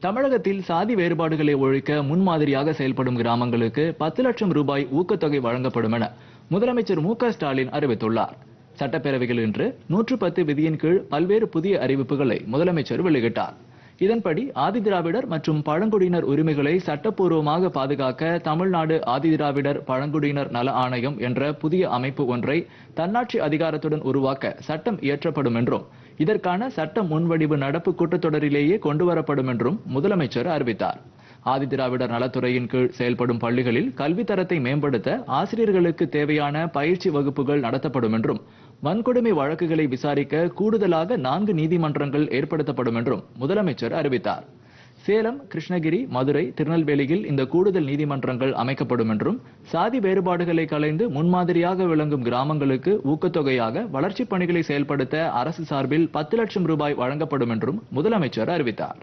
தமிழகத்தில் சாதி வேறுபாடுகளை ஒழிக்க முன்மாதிரியாக செயல்படும் கிராமங்களுக்கு பத்து லட்சம் ரூபாய் ஊக்கத்தொகை வழங்கப்படும் என முதலமைச்சர் மு க ஸ்டாலின் அறிவித்துள்ளார் சட்டப்பேரவையில் இன்று நூற்று பத்து விதியின் கீழ் பல்வேறு புதிய அறிவிப்புகளை முதலமைச்சர் வெளியிட்டார் இதன்படி ஆதிதிராவிடர் மற்றும் பழங்குடியினர் உரிமைகளை சட்டப்பூர்வமாக பாதுகாக்க தமிழ்நாடு ஆதிதிராவிடர் பழங்குடியினர் நல ஆணையம் என்ற புதிய அமைப்பு ஒன்றை தன்னாட்சி அதிகாரத்துடன் உருவாக்க சட்டம் இயற்றப்படும் என்றும் இதற்கான சட்ட முன்வடிவு நடப்பு கூட்டத்தொடரிலேயே கொண்டுவரப்படும் என்றும் முதலமைச்சர் அறிவித்தார் ஆதிதிராவிடர் நலத்துறையின் கீழ் செயல்படும் பள்ளிகளில் கல்வித் தரத்தை மேம்படுத்த ஆசிரியர்களுக்கு தேவையான பயிற்சி வகுப்புகள் நடத்தப்படும் என்றும் வன்கொடுமை வழக்குகளை விசாரிக்க கூடுதலாக நான்கு நீதிமன்றங்கள் ஏற்படுத்தப்படும் என்றும் முதலமைச்சர் அறிவித்தார் சேலம் கிருஷ்ணகிரி மதுரை திருநெல்வேலியில் இந்த கூடுதல் நீதிமன்றங்கள் அமைக்கப்படும் என்றும் சாதி வேறுபாடுகளை களைந்து முன்மாதிரியாக விளங்கும் கிராமங்களுக்கு ஊக்கத்தொகையாக வளர்ச்சிப் பணிகளை செயல்படுத்த அரசு சார்பில் பத்து லட்சம் ரூபாய் வழங்கப்படும் என்றும் முதலமைச்சர் அறிவித்தார்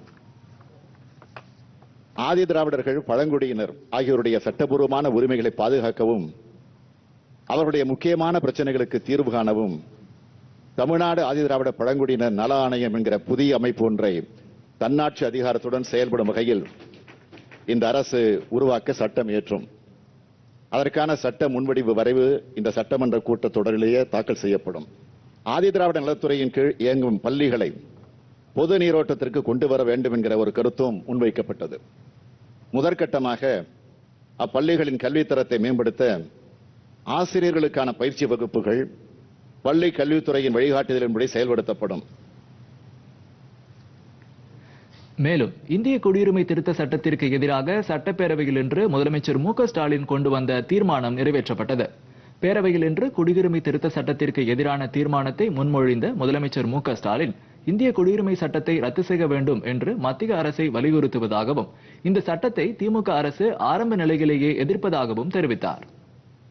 ஆதி திராவிடர்கள் பழங்குடியினர் ஆகியோருடைய சட்டபூர்வமான உரிமைகளை பாதுகாக்கவும் அவர்களுடைய முக்கியமான பிரச்சனைகளுக்கு தீர்வு காணவும் தமிழ்நாடு ஆதி திராவிட பழங்குடியினர் நல ஆணையம் என்கிற புதிய அமைப்பு ஒன்றை தன்னாட்சி அதிகாரத்துடன் செயல்படும் வகையில் இந்த அரசு உருவாக்க சட்டம் இயற்றும் அதற்கான சட்ட முன்வடிவு வரைவு இந்த சட்டமன்ற கூட்டத்தொடரிலேயே தாக்கல் செய்யப்படும் ஆதி திராவிட நலத்துறையின் கீழ் இயங்கும் பள்ளிகளை பொது நீரோட்டத்திற்கு கொண்டு வர வேண்டும் என்கிற ஒரு கருத்தும் முன்வைக்கப்பட்டது முதற்கட்டமாக அப்பள்ளிகளின் கல்வித்தரத்தை மேம்படுத்த ஆசிரியர்களுக்கான பயிற்சி வகுப்புகள் பள்ளி கல்வித்துறையின் வழிகாட்டுதலின்படி செயல்படுத்தப்படும் மேலும் இந்திய குடியுரிமை திருத்த சட்டத்திற்கு எதிராக சட்டப்பேரவையில் இன்று முதலமைச்சர் மு க ஸ்டாலின் கொண்டு வந்த தீர்மானம் நிறைவேற்றப்பட்டது பேரவையில் இன்று குடியுரிமை திருத்த சட்டத்திற்கு எதிரான தீர்மானத்தை முன்மொழிந்த முதலமைச்சர் மு க ஸ்டாலின் இந்திய குடியுரிமை சட்டத்தை ரத்து செய்ய வேண்டும் என்று மத்திய அரசை வலியுறுத்துவதாகவும் இந்த சட்டத்தை திமுக அரசு ஆரம்ப நிலையிலேயே எதிர்ப்பதாகவும் தெரிவித்தார்